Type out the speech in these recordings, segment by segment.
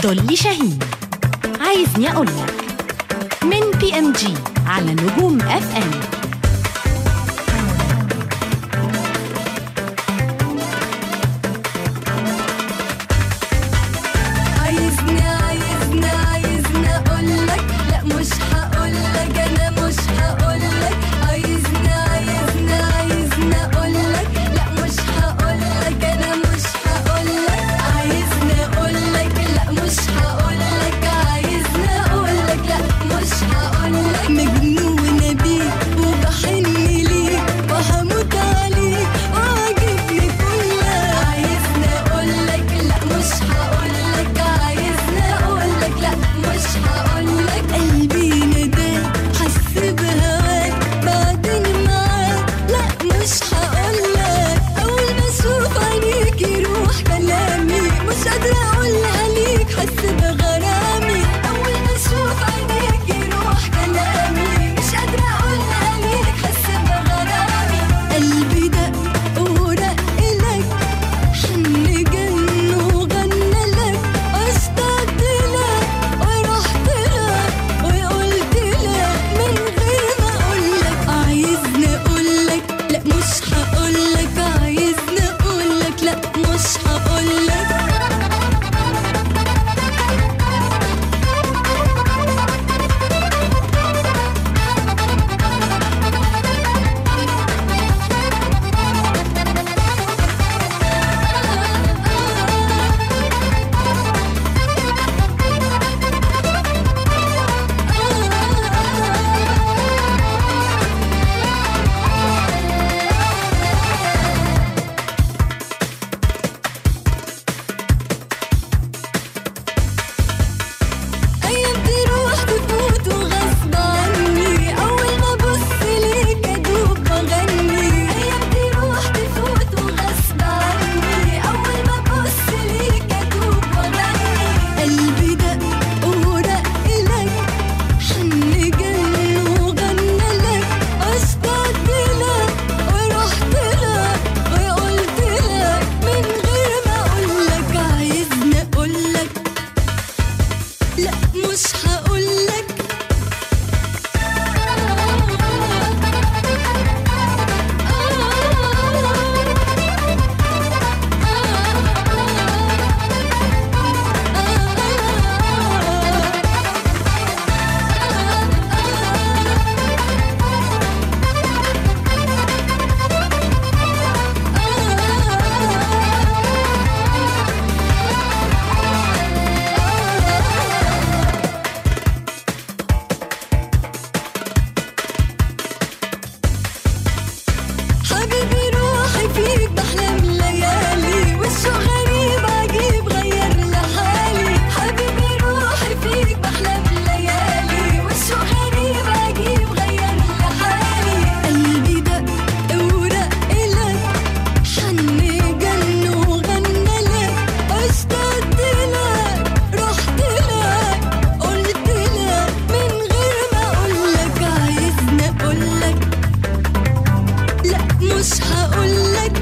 دولي شاهين عايزني أقول لك من بي ام جي على نجوم اف ام عايزني عايزني عايزني اقولك لا مش هقولك انا مش هقولك عايزني عايزني عايزني اقولك لا مش هقولك انا مش هقولك عايزني اقولك لا مش هقولك عايزني اقولك لا مش هقولك مجنونة بيك وبحن ليك وهموت عليك وعاجبني كلك عايزني اقولك لا مش هقولك عايزني اقولك لا مش هقولك قلبي نداك حس بهواك بعدين معاك لا مش هقولك اول ما اشوف عينيك يروح كلامي مش قادرة اقولها ليك حس بغرامي اول ما اشوف عينيك يروح كلامي مش قادرة اقولها ليك حس بغرامي قلبي دق ورق لك حن جن وغنى لك اشتقت لك ورحت لك وقلت لك من غير ما اقولك عايزني اقولك لا مش هقولك عايزني اقولك لا مش هقولك أيام تروح تفوت وغصب عني أول ما أبص ليك أدوب بغني أيام تروح تفوت وغصب عني أول ما أبص ليك أدوب بغني قلبي دق ورق لك حن جن وغنى لك اشتقت لك ورحت لك وقلت لك من غير ما أقولك عايزني أقولك لا مش هقولك حبيبي روحي فيك بحلم ليالي والشوق غريب عجيب غير لحالي حبيبي روحي فيك بحلم ليالي والشوق غريب عجيب غير لحالي قلبي دق ورق لك حن جن وغنى لك اشتقت لك رحت لك قلت لك من غير ما اقولك عايزني اقولك لا مش هقولك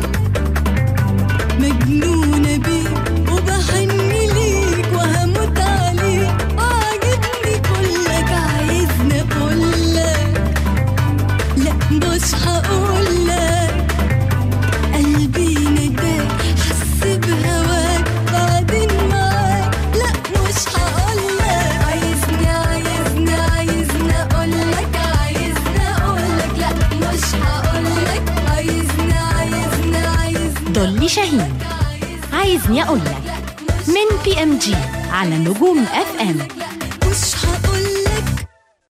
مجنونة بيك وبحن ليك وهموت عليك وعاجبني كلك عايزني اقولك لا مش هقولك قلبي نداك حس بهواك بعدين معاك لا مش هقولك عايزني عايزني عايزني اقولك عايزني اقولك لا مش هقولك عايزني عايزني عايزني دولي شاهين عايزني أقول لك من بي ام جي على نجوم اف ام مش هقولك